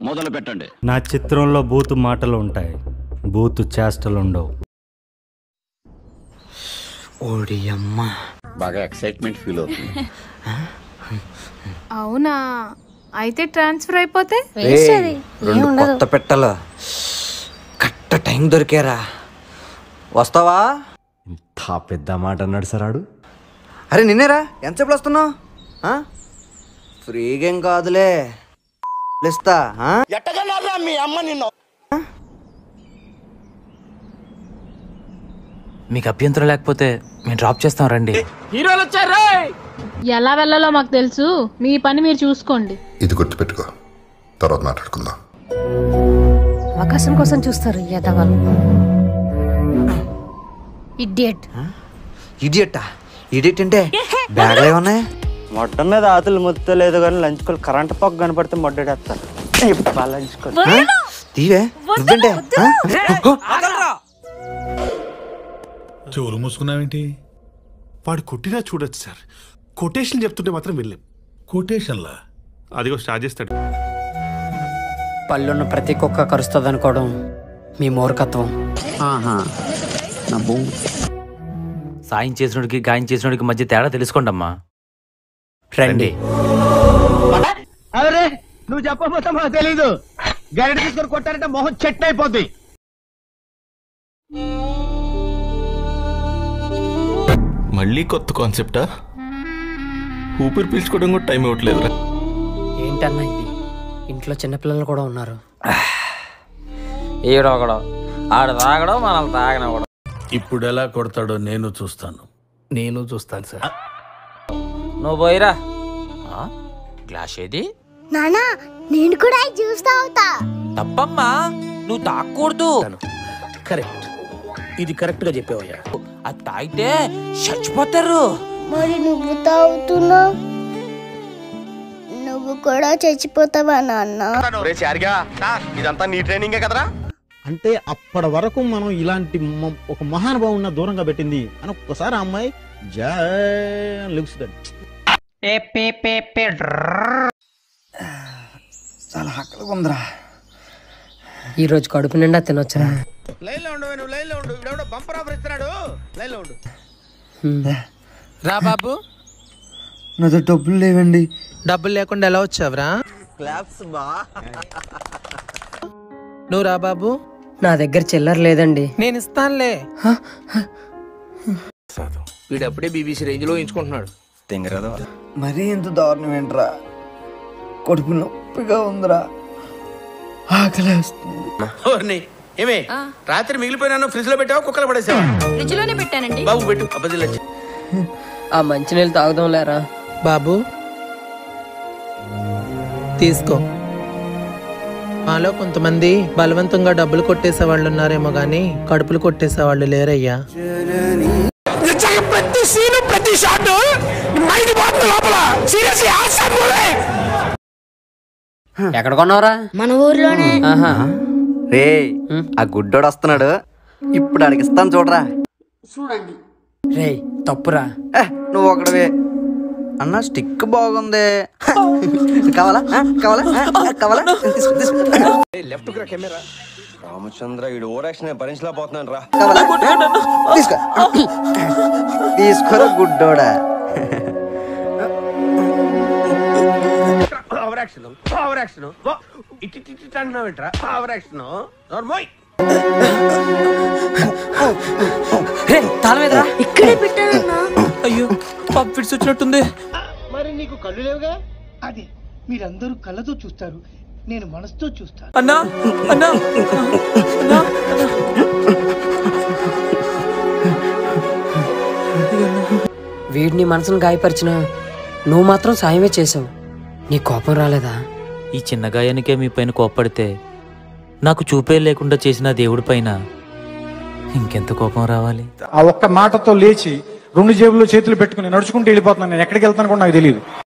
మొదలు పెట్టండి నా చిత్రంలో బూతు మాటలు ఉంటాయి బూతు చేష్టలు ఉండవు ఓడి అమ్మ బాగా ఎక్సైట్మెంట్ ఫీల్ అవుతుంది అవునా అయితే ట్రాన్స్ఫర్ అయిపోతే రెండు కొత్త పెట్టలు కట్ట టైం దొరికారా వస్తావా ఇంత పెద్ద మాట అన్నాడు సరాడు అరే నిన్నేరా ఎంతసేపు వస్తున్నావు ఫ్రీగా ఏం కాదులే ఇస్తా ఆ? మీకు అభ్యంతరం లేకపోతే మేము డ్రాప్ చేస్తాం రండి ఎలా వెళ్ళాలో మాకు తెలుసు మీ పని మీరు చూసుకోండి ఇది గుర్తుపెట్టుకో తర్వాత మాట్లాడుకుందాం అవకాశం కోసం చూస్తారు యదవాళ్ళు ఇడియట్ ఇడియట్టా ఇడియట్ అంటే బ్యాగ్లో ఏమన్నాయి మొట్ట మీద ఆతులు ముత్తలేదు కానీ లంచ్ కోల్ కరెంట్ పక్క కనపడితే మొడ్డేస్తారు లంచ్ కోల్ తీవే నువ్వేంటే ఆ? చెవులు మూసుకున్నావేంటి వాడు కొట్టినా చూడొచ్చు సార్ కొటేషన్ చెప్తుంటే మాత్రం వెళ్ళాం కొటేషన్లా అదిగో స్టార్ట్ చేస్తాడు పళ్ళున్న ప్రతి కుక్క కరుస్తుంది అనుకోవడం మీ మూర్ఖత్వం సాయం చేసినోడికి గాయం చేసినోడికి మధ్య తేడా తెలుసుకోండి అమ్మా రండి అరే నువ్వు చెప్పబోతా మాకు తెలీదు గరిట తీసుకొని కొట్టారంటే మొహం చెట్టు అయిపోద్ది మళ్ళీ కొత్త కాన్సెప్టా ఊపిరి పీల్చుకోవడం కూడా టైం ఇవ్వట్లేదురా ఏంటన్నా ఇది ఇంట్లో చిన్నపిల్లలు కూడా ఉన్నారు ఏడొకడు ఆడు తాగడం మనల్ని తాగనివ్వడం ఇప్పుడు ఎలా కొడతాడో నేను చూస్తాను నేను చూస్తాను సార్ నువ్వు పోయిరా ఆ? గ్లాస్ ఏది నానా నేను కూడా జ్యూస్ తాగుతా తప్పమ్మా నువ్వు తాగకూడదు కరెక్ట్ ఇది కరెక్ట్ గా చెప్పావయ్యా అది తాగితే చచ్చిపోతారు మరి నువ్వు తాగుతున్నావు నువ్వు కూడా చచ్చిపోతావా నాన్న ఇదంతా నీ ట్రైనింగే కదరా అంటే అప్పటి వరకు మనం ఇలాంటి మ- ఒక మహానుభావున్న దూరంగా పెట్టింది అని ఒక్కసారి ఆ అమ్మాయి జా లెగుస్తుంది చాలా హక్కలుగా ఉందిరా ఈ రోజు కడుపు నిండా తినొచ్చురా లైన్ లో ఉండు నువ్వు లైన్ లో ఉండు ఇప్పుడు బంపర్ ఆఫర్ ఇస్తున్నాడు లైన్ లో ఉండు రా బాబు నా దగ్గర డబ్బులు లేవండి డబ్బులు లేకుండా ఎలా వచ్చావురా క్లాప్స్ బా నువ్వు రా బాబు నా దగ్గర చిల్లర లేదండి నేను ఇస్తానులే వీడప్పుడే బీబీసీ రేంజ్ లో ఎంచుకుంటున్నాడు మరీ ఎంత దారుణం ఏంట్రా కడుపు నొప్పిగా ఉందిరా ఆకలేస్తుంది ఏమే రాత్రి మిగిలిపోయినాను ఫ్రిడ్జ్ లో పెట్టావా కుక్కలు పడేసావా ఫ్రిడ్జ్ లోనే పెట్టానండి బాబు పెట్టు అబ్బదిలే ఆ మంచినీళ్ళు తాగుదాం లేరా బాబు తీసుకో మాలో కొంతమంది బలవంతంగా డబ్బులు కొట్టేసే వాళ్ళు ఉన్నారేమో గాని కడుపులు కొట్టేసే వాళ్ళు లేరయ్యా ప్రతి సీను ప్రతి షాట్ మైండ్ పోతుంది లోపల సీరియస్లీ ఎక్కడ కొన్నావురా మన ఊర్లోనే ఆహా రే ఆ గుడ్డోడు వస్తున్నాడు ఇప్పుడు అడిగిస్తాను చూడరా రే తప్పురా ఏ, నువ్వు ఒకడివే అన్న స్టిక్ బాగుంది కావాలా ఆ, కావాలా ఆ, కావాలా తీసుకో, తీసుకో. రామచంద్ర వీడు ఓరాక్షన్ భరించలేకపోతున్నాను రా కావాలా ఆ, తీసుకో తీసుకోరా గుడ్డోడా ఓవర్ యాక్షన్ ఓవర్ యాక్షన్ ఇటు ఇటు ఇటు అంటున్నావు ఏంట్రా ఓవర్ యాక్షన్ నోర్మోయ్ రే తాళం ఎదురా ఇక్కడే పెట్టానన్నా అయ్యో పాప ఫిట్స్ వచ్చినట్టుంది మరి నీకు కళ్ళు లేవుగా అది మీరందరూ కళ్ళతో చూస్తారు నేను మనసుతో చూస్తాను అన్నా అన్నా అన్నా వీడిని మనసును గాయపరిచిన నువ్వు మాత్రం సాయమే చేసావు నీ కోపం రాలేదా ఈ చిన్న గాయానికే మీ పైన కోప్పడితే నాకు చూపే లేకుండా చేసిన దేవుడి పైన ఇంకెంత కోపం రావాలి ఆ ఒక్క మాటతో లేచి రెండు జేబుల్లో చేతులు పెట్టుకుని నడుచుకుంటూ వెళ్ళిపోతున్నాను నేను ఎక్కడికి వెళ్తాను కూడా నాకు తెలియదు